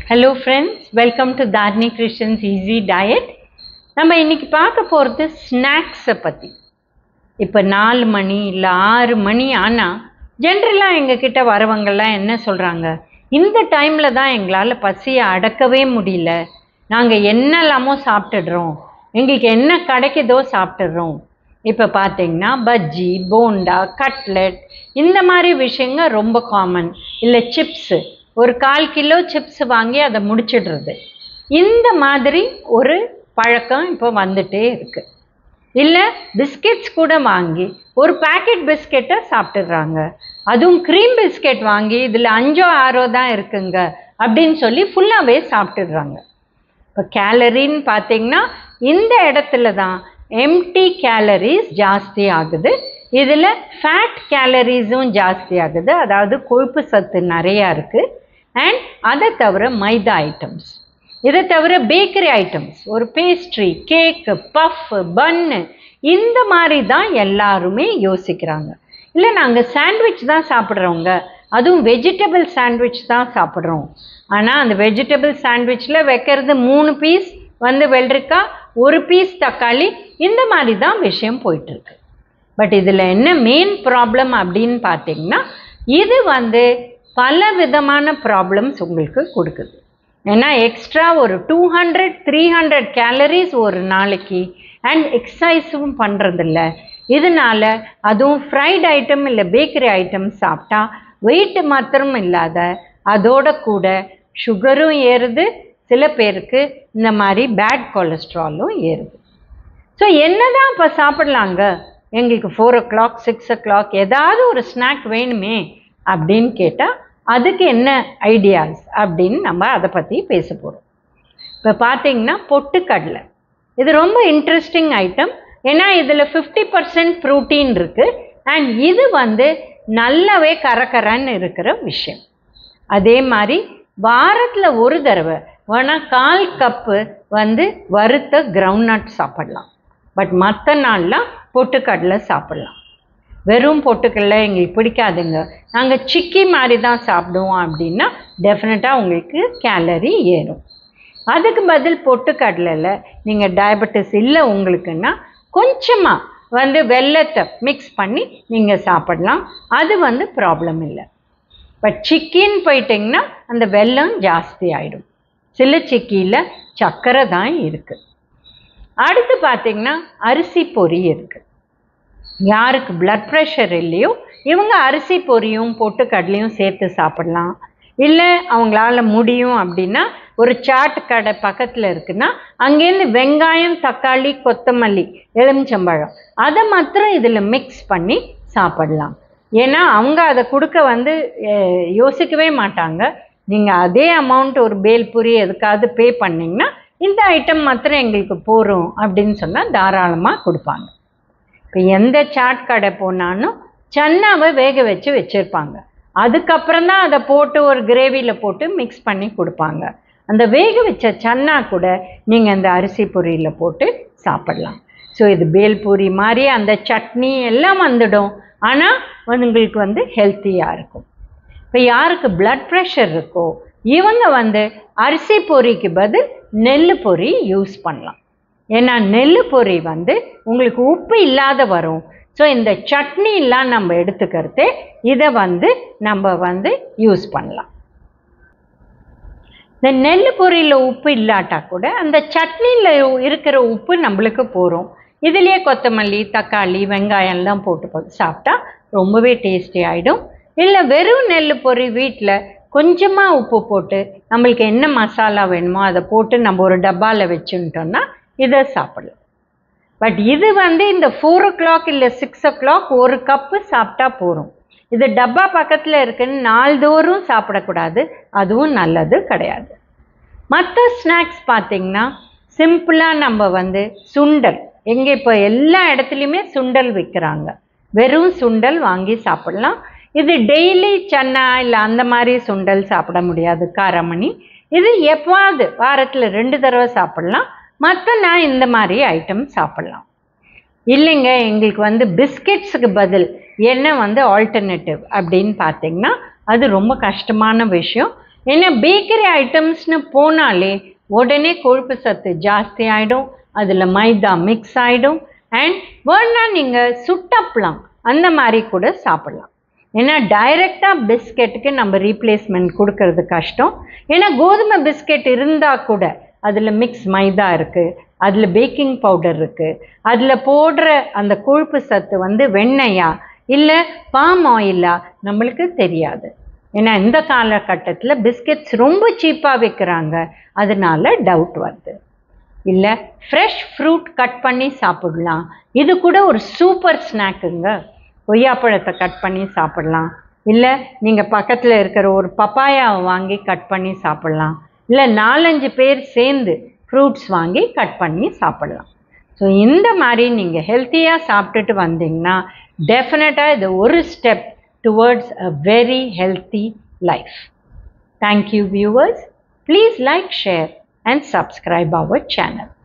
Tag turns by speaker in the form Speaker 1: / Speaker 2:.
Speaker 1: hello friends welcome to Tharni Krishnan's easy diet நம்ம இன்னைக்கு பார்க்க போகிறது ஸ்நாக்ஸை பற்றி இப்போ நாலு மணி இல்லை ஆறு மணி ஆனால் ஜென்ரலாக எங்ககிட்ட வரவங்கெல்லாம் என்ன சொல்கிறாங்க இந்த டைமில் தான் எங்களால் பசியை அடக்கவே முடியல நாங்கள் என்னெல்லாமோ சாப்பிட்டுடுறோம் எங்களுக்கு என்ன கிடைக்குதோ சாப்பிட்டுடுறோம் இப்போ பார்த்தீங்கன்னா பஜ்ஜி போண்டா கட்லெட் இந்த மாதிரி விஷயங்க ரொம்ப காமன் இல்லை சிப்ஸு ஒரு கால் கிலோ சிப்ஸ் வாங்கி அதை முடிச்சிடுறது இந்த மாதிரி ஒரு பழக்கம் இப்போ வந்துட்டே இருக்கு இல்லை பிஸ்கெட்ஸ் கூட வாங்கி ஒரு பேக்கெட் பிஸ்கெட்டை சாப்பிட்டுடுறாங்க அதுவும் க்ரீம் பிஸ்கெட் வாங்கி இதில் அஞ்சோ ஆறோ தான் இருக்குங்க அப்படின்னு சொல்லி ஃபுல்லாகவே சாப்பிட்டுடுறாங்க இப்போ கேலரின்னு பார்த்தீங்கன்னா இந்த இடத்துல தான் எம்டி கேலரிஸ் ஜாஸ்தி ஆகுது இதில் ஃபேட் கேலரிஸும் ஜாஸ்தி ஆகுது அதாவது கொழுப்பு சத்து நிறையா இருக்குது அண்ட் அதை தவிர மைதா ஐட்டம்ஸ் இதை தவிர பேக்கரி ஐட்டம்ஸ் ஒரு பேஸ்ட்ரி கேக்கு பஃப் பன்னு இந்த மாதிரி தான் எல்லாருமே யோசிக்கிறாங்க இல்லை நாங்கள் சாண்ட்விச் தான் சாப்பிட்றோங்க அதுவும் வெஜிடபிள் சாண்ட்விச் தான் சாப்பிட்றோம் ஆனால் அந்த வெஜிடபிள் சாண்ட்விச்சில் வைக்கிறது மூணு பீஸ் வந்து வெள்ளரிக்காய் ஒரு பீஸ் தக்காளி இந்த மாதிரி தான் விஷயம் போயிட்டுருக்கு பட் இதில் என்ன மெயின் ப்ராப்ளம் அப்படின்னு பார்த்தீங்கன்னா இது வந்து பல விதமான ப்ராப்ளம்ஸ் உங்களுக்கு கொடுக்குது ஏன்னா எக்ஸ்ட்ரா ஒரு two hundred three hundred calories ஒரு நாளைக்கு அண்ட் எக்ஸசைஸும் பண்ணுறதில்ல இதனால அதுவும் ஃப்ரைட் ஐட்டம் இல்லை பேக்கரி ஐட்டம் சாப்பிட்டா வெயிட் மாத்திரம் இல்லாத அதோட கூட சுகரும் ஏறுது சில பேருக்கு இந்த மாதிரி பேட் கொலஸ்ட்ராலும் ஏறுது ஸோ என்னதான் இப்போ சாப்பிட்லாங்க எங்களுக்கு four o'clock six o'clock ஏதாவது ஒரு ஸ்நாக் வேணுமே அப்படின்னு கேட்டால் அதுக்கு என்ன ஐடியாஸ் அப்படின்னு நம்ம அதை பற்றி பேச போகிறோம் இப்போ பார்த்தீங்கன்னா பொட்டுக்கடலை இது ரொம்ப இன்ட்ரெஸ்டிங் ஐட்டம் ஏன்னா இதில் ஃபிஃப்டி பர்சன்ட் ப்ரோட்டீன் இருக்குது அண்ட் இது வந்து நல்லாவே கரகரன்னு இருக்கிற விஷயம் அதே மாதிரி வாரத்தில் ஒரு தடவை வேணால் கால் கப்பு வந்து வறுத்த கிரவுண்ட்நட் சாப்பிடலாம் பட் மற்ற நாள்லாம் பொட்டுக்கடலை சாப்பிடலாம் வெறும் பொட்டுக்கடலை எங்களுக்கு பிடிக்காதுங்க நாங்கள் சிக்கி மாதிரி தான் சாப்பிடுவோம் அப்படின்னா டெஃபினட்டாக உங்களுக்கு கேலரி ஏறும் அதுக்கு பதில் பொட்டுக்கடலையில் நீங்கள் டயபெட்டிஸ் இல்லை உங்களுக்குன்னா கொஞ்சமாக வந்து வெள்ளத்தை மிக்ஸ் பண்ணி நீங்கள் சாப்பிடலாம் அது வந்து ப்ராப்ளம் இல்லை பட் சிக்கின்னு போயிட்டிங்கன்னா அந்த வெல்லம் ஜாஸ்தி ஆகிடும் சில சிக்கியில் சர்க்கரை தான் இருக்குது அடுத்து பார்த்திங்கன்னா அரிசி பொரி இருக்குது யாருக்கு பிளட் ப்ரெஷர் இல்லையோ இவங்க அரிசி பொரியும் பொட்டுக்கடலையும் சேர்த்து சாப்பிடலாம் இல்லை அவங்களால முடியும் அப்படின்னா ஒரு சாட் கடை பக்கத்தில் இருக்குன்னா அங்கேருந்து வெங்காயம் தக்காளி கொத்தமல்லி எலுமிச்சம்பழம் அதை மாத்திரம் இதில் மிக்ஸ் பண்ணி சாப்பிடலாம் ஏன்னா அவங்க அதை கொடுக்க வந்து யோசிக்கவே மாட்டாங்க நீங்கள் அதே அமௌண்ட் ஒரு பேல்பூரி எதுக்காவது பே பண்ணிங்கன்னா இந்த ஐட்டம் மாத்திரம் எங்களுக்கு போகிறோம் அப்படின்னு சொன்னால் தாராளமாக கொடுப்பாங்க இப்போ எந்த சாட் கடை போனாலும் சன்னாவை வேக வச்சு வச்சுருப்பாங்க அதுக்கப்புறம் தான் அதை போட்டு ஒரு கிரேவியில் போட்டு மிக்ஸ் பண்ணி கொடுப்பாங்க அந்த வேக வச்ச சன்னா கூட நீங்கள் அந்த அரிசி பொரியில் போட்டு சாப்பிடலாம் ஸோ இது பேல்பூரி மாதிரி அந்த சட்னி எல்லாம் வந்துடும் ஆனால் உங்களுக்கு வந்து ஹெல்த்தியாக இருக்கும் இப்போ யாருக்கு பிளட் ப்ரெஷர் இருக்கோ இவங்க வந்து அரிசி பொரிக்கு பதில் நெல் பொரி யூஸ் பண்ணலாம் ஏன்னா நெல் பொரி வந்து உங்களுக்கு உப்பு இல்லாத வரும் ஸோ இந்த சட்னிலாம் நம்ம எடுத்துக்கிறது இதை வந்து நம்ம வந்து யூஸ் பண்ணலாம் இந்த நெல் பொரியில் உப்பு இல்லாட்டா கூட அந்த சட்னியில் இருக்கிற உப்பு நம்மளுக்கு போகிறோம் இதுலேயே கொத்தமல்லி தக்காளி வெங்காயம்லாம் போட்டு சாப்பிட்டா ரொம்பவே டேஸ்டி ஆகிடும் இல்லை வெறும் நெல் பொரி வீட்டில் கொஞ்சமாக உப்பு போட்டு நம்மளுக்கு என்ன மசாலா வேணுமோ அதை போட்டு நம்ம ஒரு டப்பாவில் வச்சுட்டோம்னா இதை சாப்பிடலாம் பட் இது வந்து இந்த ஃபோர் ஓ கிளாக் இல்லை சிக்ஸ் ஓ கிளாக் ஒரு கப்பு சாப்பிட்டா போகிறோம் இது டப்பா பக்கத்தில் இருக்குன்னு நாள்தோறும் சாப்பிடக்கூடாது அதுவும் நல்லது கிடையாது மற்ற ஸ்நாக்ஸ் பார்த்திங்கன்னா சிம்பிளாக நம்ம வந்து சுண்டல் எங்கே இப்போ எல்லா இடத்துலையுமே சுண்டல் விற்கிறாங்க வெறும் சுண்டல் வாங்கி சாப்பிட்லாம் இது டெய்லி சன்னா இல்லை அந்த மாதிரி சுண்டல் சாப்பிட முடியாது காரமணி இது எப்போவாது வாரத்தில் ரெண்டு தடவை சாப்பிட்லாம் மற்ற நான் இந்த மாதிரி ஐட்டம் சாப்பிட்லாம் இல்லைங்க எங்களுக்கு வந்து பிஸ்கெட்ஸுக்கு பதில் என்ன வந்து ஆல்டர்னேட்டிவ் அப்படின்னு பார்த்தீங்கன்னா அது ரொம்ப கஷ்டமான விஷயம் ஏன்னா பேக்கரி ஐட்டம்ஸ்னு போனாலே உடனே கொழுப்பு சத்து ஜாஸ்தி ஆகிடும் அதில் மைதா மிக்ஸ் ஆகிடும் அண்ட் வேணா நீங்கள் சுட்டப்பலாம் அந்த மாதிரி கூட சாப்பிடலாம் ஏன்னா டைரெக்டாக பிஸ்கெட்டுக்கு நம்ம ரீப்ளேஸ்மெண்ட் கொடுக்கறது கஷ்டம் ஏன்னா கோதுமை பிஸ்கெட் இருந்தால் கூட அதில் மிக்ஸ் மைதா இருக்குது அதில் பேக்கிங் பவுடர் இருக்குது அதில் போடுற அந்த கொழுப்பு சத்து வந்து வெண்ணெயா இல்லை பாம் ஆயிலா நம்மளுக்கு தெரியாது ஏன்னா இந்த காலகட்டத்தில் பிஸ்கெட்ஸ் ரொம்ப சீப்பாக விற்கிறாங்க அதனால டவுட் வருது இல்லை ஃப்ரெஷ் ஃப்ரூட் கட் பண்ணி சாப்பிடலாம் இது கூட ஒரு சூப்பர் ஸ்நாக்குங்க கொய்யாப்பழத்தை கட் பண்ணி சாப்பிடலாம் இல்லை நீங்கள் பக்கத்தில் இருக்கிற ஒரு பப்பாயாவை வாங்கி கட் பண்ணி சாப்பிடலாம் இல்லை நாலஞ்சு பேர் சேர்ந்து ஃப்ரூட்ஸ் வாங்கி கட் பண்ணி சாப்பிடலாம் ஸோ இந்த மாதிரி நீங்கள் ஹெல்த்தியாக சாப்பிட்டுட்டு வந்தீங்கன்னா டெஃபினட்டாக இது ஒரு step towards a very healthy life thank you viewers please like share and subscribe our channel